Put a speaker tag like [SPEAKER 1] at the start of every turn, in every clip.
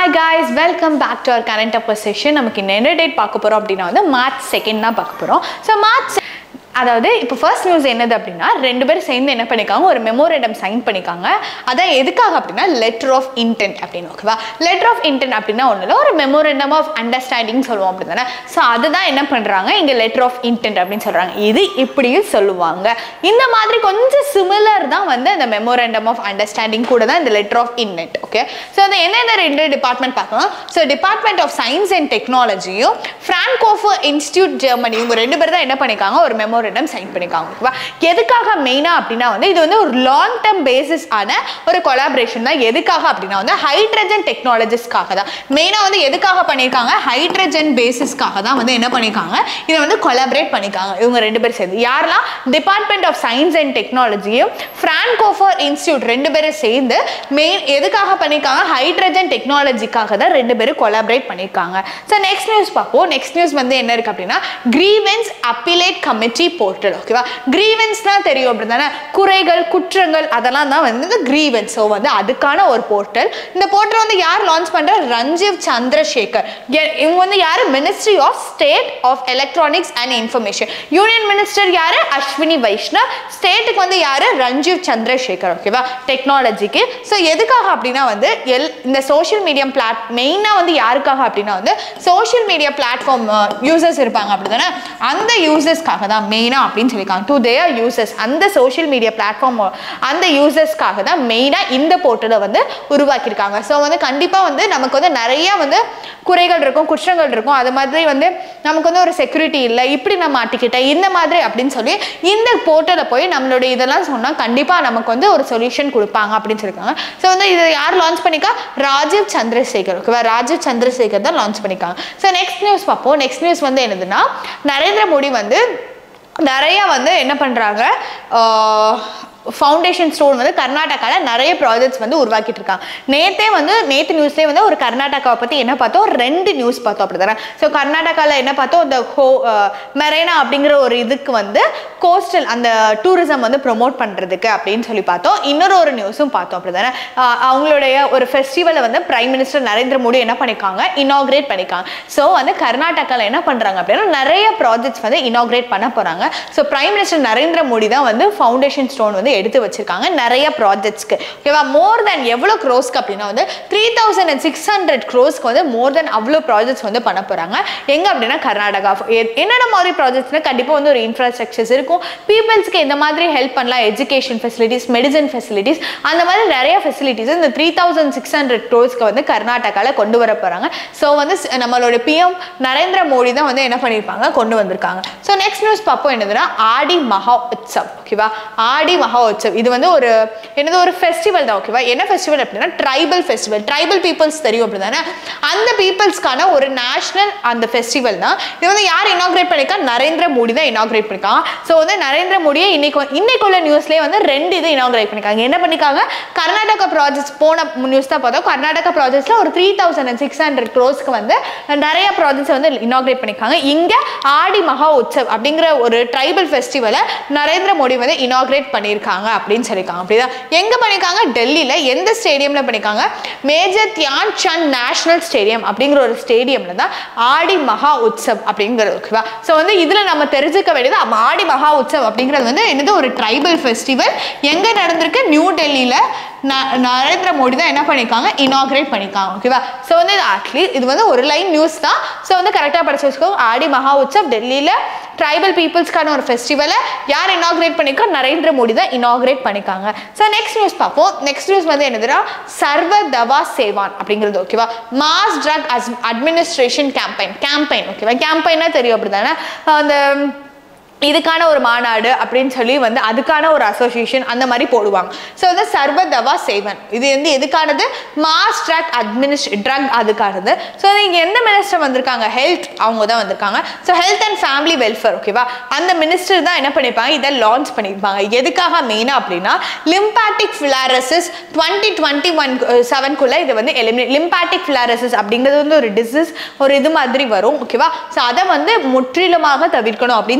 [SPEAKER 1] hi guys welcome back to our current affairs session நமக்கு இன்னும் என்ன டேட் பார்க்க போகிறோம் அப்படின்னா வந்து மார்ச் செகண்ட் தான் பார்க்க போகிறோம் ஸோ மார்ச் அதாவது இப்போ ஃபர்ஸ்ட் நியூஸ் என்னது அப்படின்னா ரெண்டு பேரும் சேர்ந்து என்ன பண்ணிக்காங்க ஒரு மெமோரண்டம் சைன் பண்ணிக்காங்க அதான் எதுக்காக அப்படின்னா லெட்டர் ஆஃப் இன்டென்ட் அப்படின்னு ஓகேவா லெட்டர் ஆஃப் இன்டென்ட் அப்படின்னா ஒன்றும் இல்லை ஒரு மெமோரண்டம் ஆஃப் அண்டர்ஸ்டாண்டிங் சொல்லுவோம் அப்படி தானே ஸோ அதுதான் என்ன பண்ணுறாங்க இங்கே லெட்டர் ஆஃப் இன்டென்ட் அப்படின்னு சொல்கிறாங்க இது இப்படியும் சொல்லுவாங்க இந்த மாதிரி கொஞ்சம் சிமிலர் தான் வந்து அந்த மெமோரண்டம் ஆஃப் அண்டர்ஸ்டாண்டிங் கூட தான் இந்த letter of intent okay so அது என்னென்ன ரெண்டு டிபார்ட்மெண்ட் பார்க்கலாம் so department of science and டெக்னாலஜியும் ஃப்ரான்கோஃபர் இன்ஸ்டியூட் ஜெர்மனி இவங்க ரெண்டு பேர் தான் என்ன பண்ணிக்காங்க ஒரு மெமோரண்டம் சைன் பண்ணிக்காங்க ஓகேவா எதுக்காக மெயினாக அப்படின்னா வந்து இது வந்து ஒரு லாங் டேர்ம் பேசிஸ் ஆன ஒரு கொலாபரேஷன் தான் எதுக்காக அப்படின்னா வந்து ஹைட்ரஜன் டெக்னாலஜிஸ்க்காக தான் மெயினாக வந்து எதுக்காக பண்ணியிருக்காங்க ஹைட்ரஜன் பேசிஸ்க்காக தான் வந்து என்ன பண்ணியிருக்காங்க இதை வந்து கொலாபரேட் பண்ணியிருக்காங்க இவங்க ரெண்டு பேரும் சேர்ந்து யாரெல்லாம் டிபார்ட்மெண்ட் ஆஃப் சயின்ஸ் அண்ட் டெக்னாலஜியும் ஃப்ரான்கோஃபர் இன்ஸ்டியூட் ரெண்டு பேரும் சேர்ந்து மெயின் எதுக்காக பண்ணியிருக்காங்க ஹைட்ரஜன் டெக்னாலஜிக்காக தான் ரெண்டு பேரும் கொலாபரேட் பண்ணியிருக்காங்க ஸோ நெக்ஸ்ட் நியூஸ் பார்ப்போம் நெக்ஸ்ட் நியூஸ் வந்து என்ன இருக்கு அப்படின்னா கிரீவென்ஸ் அப்பிலேட் கமிட்டி போர்ட்டல் ஓகேவா கிரீவென்ஸ்னா தெரியும் அப்படி தானே குறைகள் குற்றங்கள் அதெல்லாம் தான் வந்து கிரீவென்ஸ் ஸோ வந்து அதுக்கான ஒரு போர்ட்டல் இந்த போர்ட்டல் வந்து யார் லான்ச் பண்ற ரஞ்சீவ் சந்திரசேகர் எ- இவங்க வந்து யார் ministry of state of electronics and information union minister யாரு அஸ்வினி வைஷ்ணவ் ஸ்டேட்டுக்கு வந்து யாரு ரஞ்சீவ் சந்திரசேகர் ஓகேவா டெக்னாலஜிக்கு ஸோ எதுக்காக அப்படின்னா வந்து எல் இந்த சோஷியல் மீடியம் பிளாட் மெயினாக வந்து யாருக்காக அப்படின்னா வந்து சோஷியல் மீடியா பிளாட்ஃபார்ம் யூசர்ஸ் இருப்பாங்க அப்படி தானே அந்த யூசர்ஸ்க்காக தான் மெயினாக அப்படின்னு சொல்லியிருக்காங்க டு தேர் யூசர்ஸ் அந்த சோஷியல் மீடியா பிளாட்ஃபார்ம் அந்த யூசர்ஸ்க்காக தான் மெயினாக இந்த போர்ட்டலை வந்து உருவாக்கியிருக்காங்க ஸோ வந்து கண்டிப்பாக வந்து நமக்கு வந்து நிறைய வந்து குறைகள் இருக்கும் குற்றங்கள் இருக்கும் அது மாதிரி வந்து நமக்கு வந்து ஒரு செக்யூரிட்டி இல்லை இப்படி நான் மாட்டிக்கிட்டேன் இந்த மாதிரி அப்படின்னு சொல்லி இந்த போர்ட்டலை போய் நம்மளுடைய இதெல்லாம் சொன்னால் கண்டிப்பாக நமக்கு வந்து ஒரு சொல்யூஷன் கொடுப்பாங்க அப்படின்னு சொல்லியிருக்காங்க ஸோ வந்து இதை யார் லான்ச் பண்ணிக்கா ராஜீவ் சந்திரசேகர் ஓகேவா ராஜீவ் சந்திரசேகர் தான் லான்ச் பண்ணிக்காங்க ஸோ நெக்ஸ்ட் நியூஸ் பார்ப்போம் நெக்ஸ்ட் நியூஸ் வந்து என்னதுன்னா நரேந்திர மோடி வந்து நிறைய வந்து என்ன பண்ணுறாங்க ஃபவுண்டேஷன் ஸ்டோன் வந்து கர்நாடகாவில் நிறைய ப்ராஜெக்ட்ஸ் வந்து உருவாக்கிட்டு இருக்காங்க நேத்தே வந்து நேற்று நியூஸ்லேயே வந்து ஒரு கர்நாடகாவை பற்றி என்ன பார்த்தோம் ரெண்டு நியூஸ் பார்த்தோம் அப்படி தானே ஸோ கர்நாடகாவில் என்ன பார்த்தோம் இந்த ஹோ மெரைனா அப்படிங்கிற ஒரு இதுக்கு வந்து கோஸ்டல் அந்த டூரிசம் வந்து ப்ரொமோட் பண்ணுறதுக்கு அப்படின்னு சொல்லி பார்த்தோம் இன்னொரு ஒரு நியூஸும் பார்த்தோம் அப்படி தானே அவங்களுடைய ஒரு ஃபெஸ்டிவலை வந்து பிரைம் மினிஸ்டர் நரேந்திர மோடி என்ன பண்ணியிருக்காங்க இனாக்ரேட் பண்ணியிருக்காங்க ஸோ வந்து கர்நாடகாவில் என்ன பண்ணுறாங்க அப்படின்னா நிறைய ப்ராஜெக்ட்ஸ் வந்து இனாக்ரேட் பண்ண போகிறாங்க so prime minister Narendra Modi தான் வந்து ஃபவுண்டேஷன் ஸ்டோன் வந்து எடுத்து வச்சிருக்காங்க நிறைய ப்ராஜெக்ட்ஸ்க்கு ஓகேவா மோர் தென் எவ்வளோ க்ரோஸ்க்கு அப்படின்னா வந்து three thousand and six hundred க்ரோஸ்க்கு வந்து மோர் தென் அவ்வளோ ப்ராஜெக்ட்ஸ் வந்து பண்ண போகிறாங்க எங்கே அப்படின்னா கர்நாடகா எ- என்னென்ன மாதிரி ப்ராஜெக்ட்ஸ்னா கண்டிப்பாக வந்து ஒரு இன்ஃப்ராஸ்ட்ரக்சர்ஸ் இருக்கும் பீப்புள்ஸ்க்கு இந்த மாதிரி ஹெல்ப் பண்ணலாம் எஜுகேஷன் ஃபெசிலிட்டிஸ் மெடிசன் ஃபெசிலிட்டிஸ் அந்த மாதிரி நிறைய ஃபெசிலிட்டிஸ் இந்த த்ரீ தௌசண்ட் சிக்ஸ் ஹண்ட்ரட் க்ரோஸ்க்கு வந்து கர்நாடகாவில் கொண்டு வர போகிறாங்க ஸோ வந்து ஸ்- நம்மளோட பிஎம் நரேந்திர மோடி தான் வந்து என்ன பண்ணியிருப்பாங்க கொண்டு வந்திருக்காங்க ஸோ நெக்ஸ்ட் நியூஸ் பார்ப்போம் என்னதுன்னா ஆடி மகா உற்சவ் ஓகேவா ஆடி மகா உற்சவ் இது வந்து ஒரு என்னது ஒரு ஃபெஸ்டிவல் தான் ஓகேவா என்ன ஃபெஸ்டிவல் அப்படின்னா ட்ரைபல் ஃபெஸ்டிவல் ட்ரைபல் பீப்புள்ஸ் தெரியும் அப்படி தானே அந்த பீப்புள்ஸ்க்கான ஒரு நேஷனல் அந்த ஃபெஸ்டிவல் தான் இது வந்து யார் இனாக்ரேட் பண்ணியிருக்கா நரேந்திர மோடி தான் இனாக்ரேட் பண்ணிருக்காங்க ஸோ வந்து நரேந்திர மோடியே இன்னைக்கு இன்னைக்கு உள்ள நியூஸ்லேயே வந்து ரெண்டு இது இனாக்ரேட் பண்ணிருக்காங்க என்ன பண்ணிருக்காங்க கர்நாடகா ப்ராஜெக்ட்ஸ் போன நியூஸ் தான் பார்த்தோம் கர்நாடகா ப்ராஜெக்ட்ஸ்ல ஒரு three thousand and six hundred க்ரோஸ்க்கு வந்து நிறைய ப்ராஜெக்ட்ஸ் வந்து இனாக்ரேட் பண்ணிருக்காங்க இங்க ஆடி மகா உற்சவ் அப்படிங்கிற ஒரு ட்ரைபல் ஃபெஸ்டிவலை நரேந்திர மோடி வந்து இனாக்ரேட் பண்ணியிருக்காங்க அப்படின்னு சொல்லியிருக்காங்க அப்படிதான் எங்க பண்ணிருக்காங்க டெல்லியில எந்த ஸ்டேடியம்ல பண்ணிருக்காங்க major Dhyan Chand national stadium அப்படிங்கிற ஒரு ஸ்டேடியம்ல தான் ஆடி மகா உற்சவ் அப்படிங்கிறது ஓகேவா ஸோ வந்து இதுல நம்ம தெரிஞ்சுக்க வேண்டியது ஆமா, ஆடி மகா உற்சவ் அப்படிங்கிறது வந்து என்னது ஒரு ட்ரைபல் ஃபெஸ்டிவல் எங்க நடந்திருக்கு நியூ டெல்லியில ந- நரேந்திர மோடி தான் என்ன பண்ணியிருக்காங்க இனாக்ரேட் பண்ணியிருக்காங்க ஓகேவா ஸோ வந்து இது ஆக்சுவலி இது வந்து ஒரு லைன் நியூஸ் தான் ஸோ வந்து கரெக்டாக படிச்சு வச்சுக்கோங்க ஆடி மகா உற்சவ் டெல்லியில் ட்ரைபல் பீப்புள்ஸ்க்கான ஒரு ஃபெஸ்டிவலை யார் இனாக்ரேட் பண்ணியிருக்கா நரேந்திர மோடி தான் இனாக்ரேட் பண்ணியிருக்காங்க ஸோ நெக்ஸ்ட் நியூஸ் பார்ப்போம் நெக்ஸ்ட் நியூஸ் வந்து என்னதுன்னா சர்வ தவா சேவான் அப்படிங்கிறது ஓகேவா mass drug administration campaign campaign ஓகேவா கேம்பெயினா தெரியும் அப்படி தானே அந்த இதுக்கான ஒரு மாநாடு அப்படின்னு சொல்லி வந்து அதுக்கான ஒரு அசோசியேஷன் அந்த மாதிரி போடுவாங்க ஸோ வந்து சர்வ தவா சேவன் இது வந்து எதுக்கானது மாஸ் ட்ரக் அட்மினிஸ்ட் ட்ரக் அதுக்கானது ஸோ இங்கே எந்த மினிஸ்டர் வந்திருக்காங்க ஹெல்த் அவங்க தான் வந்திருக்காங்க so health and family welfare ஓகேவா அந்த மினிஸ்டர் தான் என்ன பண்ணியிருப்பாங்க இதை லான்ச் பண்ணியிருப்பாங்க எதுக்காக மெயினாக அப்படின்னா lymphatic filariasis twenty twenty one செவன்குள்ளே இதை வந்து எலிமினேட் லிம்பாட்டிக் ஃபிலாரசிஸ் அப்படிங்கிறது வந்து ஒரு டிசீஸ் ஒரு இது மாதிரி வரும் ஓகேவா ஸோ அதை வந்து முற்றிலுமாக தவிர்க்கணும் அப்படின்னு சொல்லி தான்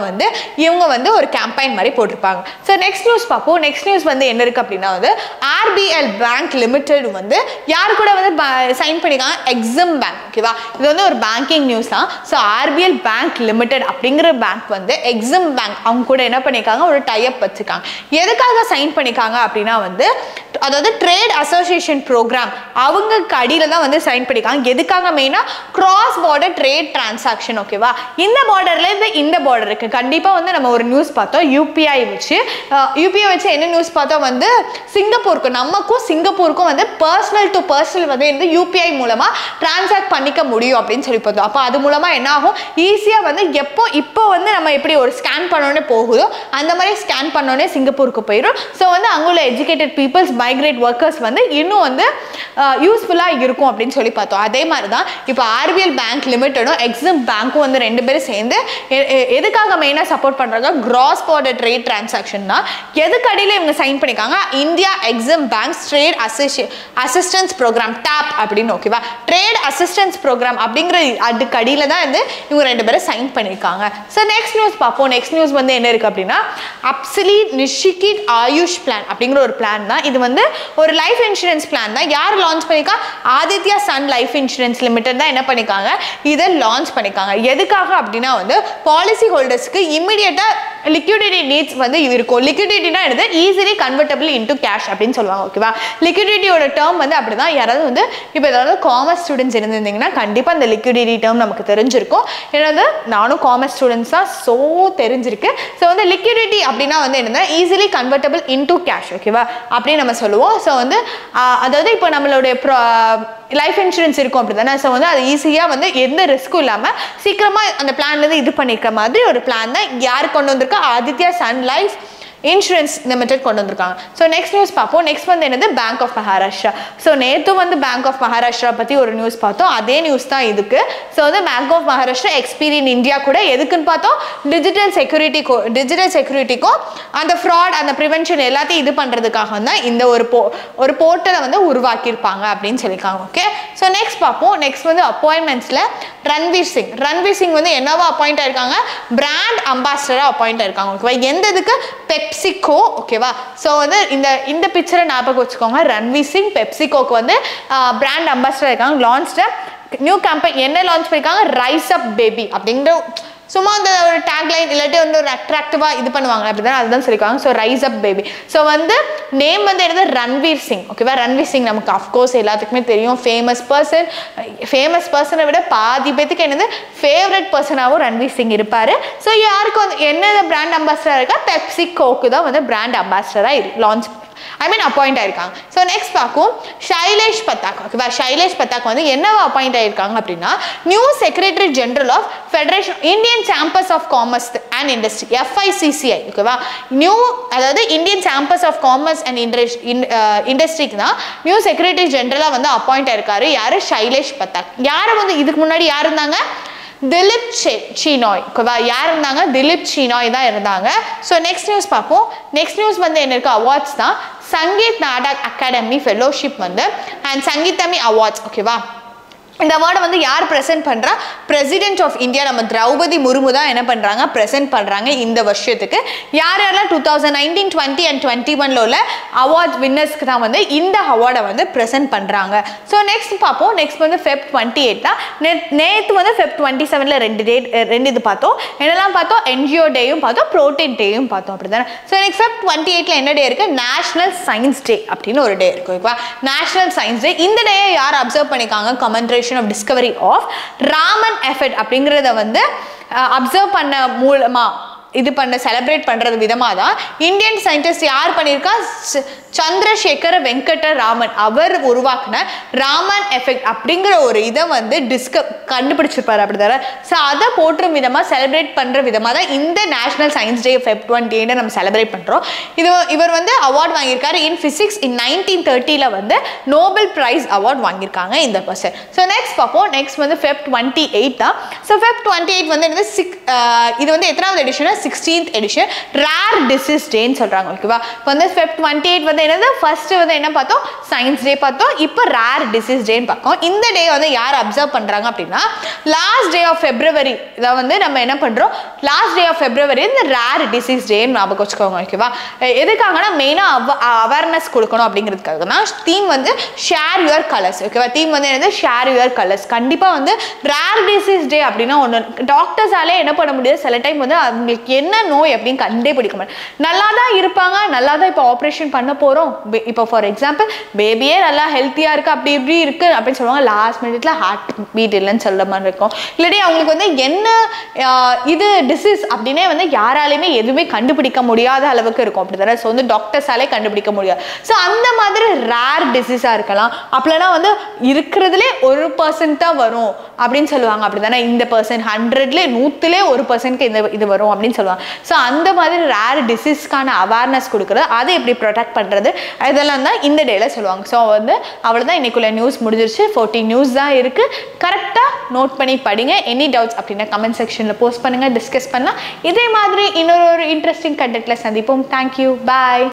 [SPEAKER 1] வந்து இவங்க வந்து ஒரு கேம்பெயின் மாதிரி போட்டிருப்பாங்க ஸோ நெக்ஸ்ட் நியூஸ் பார்ப்போம் நெக்ஸ்ட் நியூஸ் வந்து என்ன இருக்குது அப்படின்னா வந்து ஆர்பிஎல் பேங்க் லிமிடெட் வந்து யார் கூட வந்து சைன் பண்ணியிருக்காங்க எக்ஸிம் பேங்க் ஓகேவா இது வந்து ஒரு பேங்கிங் நியூஸ் தான் ஸோ ஆர்பிஎல் பேங்க் லிமிடெட் அப்படிங்கிற பேங்க் வந்து எக்ஸிம் பேங்க் அவங்க கூட என்ன பண்ணியிருக்காங்க ஒரு டைப் வச்சுருக்காங்க எதுக்காக சைன் பண்ணியிருக்காங்க அப்படின்னா வந்து அதாவது ட்ரேட் அசோசியேஷன் ப்ரோக்ராம் அவங்களுக்கு அடியில் தான் வந்து சைன் பண்ணியிருக்காங்க எதுக்காக மெயினாக கிராஸ் பார்டர் ட்ரேட் டிரான்சாக்ஷன் ஓகேவா இந்த பார்டர்ல இருந்து இந்த பார்டர் இருக்கு கண்டிப்பாக வந்து நம்ம ஒரு நியூஸ் பார்த்தோம் யூபிஐ வச்சு யூபிஐ வச்சு என்ன நியூஸ் பார்த்தோம் வந்து சிங்கப்பூருக்கு நமக்கும் சிங்கப்பூருக்கும் வந்து பர்சனல் டு பர்சனல் வந்து இந்த யூபிஐ மூலமாக டிரான்சாக்ட் பண்ணிக்க முடியும் அப்படின்னு சொல்லி பார்த்தோம் அப்போ அது மூலமாக என்ன ஆகும் ஈஸியாக வந்து எப்போ இப்போ வந்து நம்ம எப்படி ஒரு ஸ்கேன் பண்ணோன்னே போகுதோ அந்த மாதிரி ஸ்கேன் பண்ணோன்னே சிங்கப்பூருக்கு போயிடும் ஸோ வந்து அங்கே உள்ள எஜுகேட்டட் பீப்புள்ஸ் மைக்ரேட் ஒர்க்கர்ஸ் வந்து இன்னும் வந்து யூஸ்ஃபுல்லாக இருக்கும் அப்படின்னு சொல்லி பார்த்தோம் அதே மாதிரி தான் இப்போ ஆர்பிஎல் பேங்க் லிமிட்டடும் எக்ஸிம் பேங்க்கும் வந்து ரெண்டு பேரும் சேர்ந்து எ- எ- எதுக்காக மெயினாக சப்போர்ட் பண்ணுறாங்க கிராஸ் பார்டர் ட்ரேட் டிரான்சாக்ஷன் தான் எதுக்கு அடியில் இவங்க சைன் பண்ணியிருக்காங்க India Exim bank trade assist assistance programme TAP அப்படின்னு ஓகேவா ட்ரேட் அசிஸ்டன்ஸ் ப்ரோக்ராம் அப்படிங்கிற அதுக்கு அடியில் தான் வந்து இவங்க ரெண்டு பேரும் சைன் பண்ணியிருக்காங்க ஸோ நெக்ஸ்ட் நியூஸ் பார்ப்போம் நெக்ஸ்ட் நியூஸ் வந்து என்ன இருக்குது அப்படின்னா அப்சலீட் நிஷிகிட் ஆயுஷ் பிளான் அப்படிங்கிற ஒரு பிளான் தான் இது வந்து ஒரு லைஃப் இன்சூரன்ஸ் பிளான் தான் யார் லான்ச் பண்ணியிருக்கா Aditya Sun Life insurance limited தான் என்ன பண்ணியிருக்காங்க இதை லான்ச் பண்ணியிருக்காங்க எதுக்காக அப்படின்னா வந்து பாலிசி ஹோல்டர்ஸ்க்கு இம்மிடியட்டாக லிக்விடிட்டி நீட்ஸ் வந்து இருக்கும் லிக்விடிட்டினா எடுத்து ஈஸிலி கன்வெர்டபிள் இன்டு கேஷ் அப்படின்னு சொல்லுவாங்க ஓகேவா லிக்விடிட்டியோட டேர்ம் வந்து அப்படி தான் யாராவது வந்து இப்போ ஏதாவது காமர்ஸ் ஸ்டூடெண்ட்ஸ் இருந்திருந்தீங்கன்னா கண்டிப்பாக அந்த லிக்விடிட்டி டேர்ம் நமக்கு தெரிஞ்சிருக்கும் ஏன்னா நானும் காமர்ஸ் ஸ்டூடெண்ட்ஸ் தான் ஸோ தெரிஞ்சிருக்கு ஸோ வந்து லிக்விடிட்டி அப்படின்னா வந்து என்னன்னா ஈஸிலி கன்வெர்டபிள் இன்டு கேஷ் ஓகேவா அப்படின்னு நம்ம சொல்லுவோம் ஸோ வந்து ஆஹ், அதாவது இப்போ நம்மளுடைய லைஃப் இன்சூரன்ஸ் இருக்கும் அப்படி தானே ஸோ வந்து அது ஈஸியாக வந்து எந்த ரிஸ்க்கும் இல்லாமல் சீக்கிரமாக அந்த பிளான்லேருந்து இது பண்ணிக்கிற மாதிரி ஒரு பிளான் தான் யார் கொண்டு வந்திருக்கா Aditya Sun Life insurance limited கொண்டு வந்திருக்காங்க ஸோ நெக்ஸ்ட் நியூஸ் பார்ப்போம் நெக்ஸ்ட் வந்து என்னது பேங்க் ஆஃப் மகாராஷ்டிரா ஸோ நேற்று வந்து பேங்க் ஆஃப் மகாராஷ்டிரா பற்றி ஒரு நியூஸ் பார்த்தோம் அதே நியூஸ் தான் இதுக்கு ஸோ வந்து bank of Maharashtra Experian India கூட எதுக்குன்னு பார்த்தோம் டிஜிட்டல் செக்யூரிட்டி டிஜிட்டல் செக்யூரிட்டிக்கும் அந்த ஃப்ராட் அந்த ப்ரிவென்ஷன் எல்லாத்தையும் இது பண்ணுறதுக்காக தான் இந்த ஒரு போ ஒரு போர்ட்டலை வந்து உருவாக்கியிருப்பாங்க அப்படின்னு சொல்லியிருக்காங்க ஓகே ஸோ நெக்ஸ்ட் பார்ப்போம் நெக்ஸ்ட் வந்து அப்பாயின்மெண்ட்ஸில் ரன்வீர் சிங் ரன்வீர் சிங் வந்து என்னவா அப்பாயிண்ட் ஆயிருக்காங்க பிராண்ட் அம்பாசிடராக அப்பாயிண்ட் ஆயிருக்காங்க ஓகேவா எந்த இதுக்கு பெப்சிகோ ஓகேவா ஸோ வந்து இந்த இந்த பிக்சரை ஞாபகம் வச்சுக்கோங்க ரன்வீர் சிங் பெப்சிகோக்கு வந்து பிராண்ட் அம்பாசிடர் இருக்காங்க லான்ச்ட நியூ கம்பெனி என்ன லான்ச் பண்ணியிருக்காங்க ரைஸ் அப் பேபி அப்படிங்கிற சும்மா அந்த ஒரு டேக்லைன் இல்லாட்டி வந்து ஒரு அட்ராக்டிவாக இது பண்ணுவாங்க அப்படிதான் அதுதான் சொல்லியிருக்காங்க so rise up baby so வந்து நேம் வந்து என்னது ரன்வீர் சிங் ஓகேவா ரன்வீர் சிங் நமக்கு அஃப்கோர்ஸ் எல்லாத்துக்குமே தெரியும் ஃபேமஸ் பர்சன் ஃபேமஸ் பர்சனை விட பாதி பேத்துக்கு என்னது ஃபேவரட் பர்சனாகவும் ரன்வீர் சிங் இருப்பார் ஸோ யாருக்கு வந்து என்ன பிராண்ட் அம்பாசிடராக இருக்கா பெப்சி கோக்கு தான் வந்து பிராண்ட் அம்பாசிடராக லான்ச் ஐ மீன் அப்பாயிண்ட் ஆயிருக்காங்க ஸோ நெக்ஸ்ட் பார்க்கும் ஷைலேஷ் பத்தாக் ஓகேவா ஷைலேஷ் பத்தாக் வந்து என்னவா அப்பாயிண்ட் ஆயிருக்காங்க அப்படின்னா new secretary general of federation Indian chambers of commerce and industry FICCI ஓகேவா நியூ அதாவது Indian chambers of commerce and இண்டஸ்ட்ரிக்கு தான் நியூ செக்ரட்டரி ஜெனரலாக வந்து அப்பாயிண்ட் ஆயிருக்காரு யாரு ஷைலேஷ் பத்தாக் யாரை வந்து இதுக்கு முன்னாடி யார் இருந்தாங்க திலீப் சி- சீனாய் ஓகேவா யார் இருந்தாங்க திலீப் சீனாய் தான் இருந்தாங்க ஸோ நெக்ஸ்ட் நியூஸ் பார்ப்போம் நெக்ஸ்ட் நியூஸ் வந்து என்ன இருக்கு அவார்ட்ஸ் தான் சங்கீத் நாடக் அகாடமி ஃபெலோஷிப் வந்து அண்ட் சங்கீதமி அவார்ட்ஸ் ஓகேவா இந்த அவார்டை வந்து யார் ப்ரெசென்ட் பண்ணுறா பிரசிடென்ட் ஆஃப் இந்தியா நம்ம திரௌபதி முர்மு தான் என்ன பண்ணுறாங்க ப்ரெசென்ட் பண்ணுறாங்க இந்த வருஷத்துக்கு யார் யாரெல்லாம் two thousand nineteen twenty and twenty ஒனில் உள்ள அவார்ட் வின்னர்ஸ்க்கு தான் வந்து இந்த அவார்டை வந்து ப்ரெசென்ட் பண்ணுறாங்க ஸோ நெக்ஸ்ட் பார்ப்போம் நெக்ஸ்ட் வந்து ஃபெப் டுவெண்ட்டி எயிட் தான் நே நேற்று வந்து ஃபெப் டுவெண்ட்டி செவனில் ரெண்டு டேட் ரெண்டு இது பார்த்தோம் என்னெல்லாம் பார்த்தோம் என்ஜிஓ டேயும் பார்த்தோம் ப்ரோட்டீன் டேயும் பார்த்தோம் அப்படி தானே ஸோ நெக்ஸ்ட் ஃபெப் டுவெண்ட்டி எயிட்டில் என்ன டே இருக்குது நேஷனல் சயின்ஸ் டே அப்படின்னு ஒரு டே இருக்கு ஓகேவா நேஷனல் சயின்ஸ் டே இந்த டேயை யார் அப்சர்வ் பண்ணியிருக்காங்க commemoration of discovery of Raman effect அப்படிங்கிறத வந்து அப்சர்வ் பண்ண மூலமா இது பண்ண செலிப்ரேட் பண்ணுறது விதமாக தான் இந்தியன் சயின்டிஸ்ட் யார் பண்ணியிருக்கா ச- சந்திரசேகர வெங்கட ராமன் அவர் உருவாக்குன ராமன் எஃபெக்ட் அப்படிங்கிற ஒரு இதை வந்து டிஸ்க கண்டுபிடிச்சிருப்பாரு அப்படி தர ஸோ அதை போற்றும் விதமாக செலிப்ரேட் பண்ணுற விதமாக தான் இந்த national science day Feb twenty நம்ம செலிப்ரேட் பண்ணுறோம் இது இவர் வந்து அவார்ட் வாங்கியிருக்காரு இன் ஃபிசிக்ஸ் இன் நைன்டீன் தேர்ட்டியில் வந்து நோபல் பிரைஸ் அவார்ட் வாங்கியிருக்காங்க இந்த பர்சன் ஸோ நெக்ஸ்ட் பார்ப்போம் நெக்ஸ்ட் வந்து ஃபெப் டுவெண்ட்டி எயிட் தான் ஸோ ஃபெப் டுவெண்ட்டி எயிட் வந்து என்னது சிக் இது வந்து எத்தனாவது edition sixteenth edition rare disease டேன்னு சொல்கிறாங்க ஓகேவா இப்போ வந்து ஃபெப் டுவெண்ட்டி எயிட் வந்து வந்து என்னது ஃபர்ஸ்ட் வந்து என்ன பார்த்தோம் சயின்ஸ் டே பார்த்தோம் இப்போ ரேர் டிசீஸ் டேன்னு பார்க்கோம் இந்த டே வந்து யார் அப்சர்வ் பண்ணுறாங்க அப்படின்னா லாஸ்ட் டே ஆஃப் ஃபெப்ரவரி இதை வந்து நம்ம என்ன பண்ணுறோம் லாஸ்ட் டே ஆஃப் ஃபெப்ரவரி இந்த ரேர் டிசீஸ் டேன்னு ஞாபகம் வச்சுக்கோங்க ஓகேவா எ- எதுக்காகனா மெயினாக அவ அவேர்னஸ் கொடுக்கணும் அப்படிங்கிறதுக்காக தான் தீம் வந்து ஷேர் யுவர் கலர்ஸ் ஓகேவா தீம் வந்து என்னது ஷேர் யுவர் கலர்ஸ் கண்டிப்பாக வந்து ரேர் டிசீஸ் டே அப்படின்னா ஒன்று டாக்டர்ஸாலே என்ன பண்ண முடியாது சில டைம் வந்து அவங்களுக்கு என்ன நோய் அப்படின்னு கண்டே பிடிக்க மாட்டேன் நல்லா தான் இருப்பாங்க நல்லா தான் இப்போ ஆப்ரேஷன் பண்ண போகிறோம் இப்போ ஃபார் எக்ஸாம்பிள் பேபியே நல்லா ஹெல்த்தியாக இருக்குது அப்படி இப்படி இருக்குது அப்படின்னு சொல்லுவாங்க லாஸ்ட் மினிட்ல ஹார்ட் பீட் இல்லைன்னு சொல்கிற மாதிரி இருக்கும் இல்லாட்டி அவங்களுக்கு வந்து என்ன ஆஹ், இது டிசீஸ் அப்படின்னே வந்து யாராலையுமே எதுவுமே கண்டுபிடிக்க முடியாத அளவுக்கு இருக்கும் அப்படி தானே ஸோ வந்து டாக்டர்ஸாலே கண்டுபிடிக்க முடியாது ஸோ அந்த மாதிரி ரேர் டிசீஸாக இருக்கலாம் அப்படின்னா வந்து இருக்கிறதுலே ஒரு பர்சன்ட் தான் வரும் அப்படின்னு சொல்லுவாங்க அப்படி தானே இந்த பர்சன்ட் ஹண்ட்ரட்ல நூற்றுலே ஒரு பர்சன்ட்க்கு இந்த இது வரும் அப்படின்னு சொல்லுவாங்க ஸோ அந்த மாதிரி ரேர் டிசீஸ்க்கான அவேர்னஸ் கொடுக்குறது அதை எப்படி ப்ரொடெக்ட் பண்ணுறது இதெல்லாம் தான் இந்த டேல சொல்லுவாங்க ஸோ வந்து அவ்வளோதான் இன்னைக்குள்ள நியூஸ் முடிஞ்சிருச்சு ஃபோர்டீன் நியூஸ் தான் இருக்குது கரெக்டாக நோட் பண்ணி படிங்க எனி டவுட்ஸ் அப்படின்னா கமெண்ட் செக்ஷனில் போஸ்ட் பண்ணுங்கள் டிஸ்கஸ் பண்ணலாம் இதே மாதிரி இன்னொரு ஒரு இன்ட்ரெஸ்டிங் கண்டென்ட்டில் சந்திப்போம் தேங்க்யூ பாய்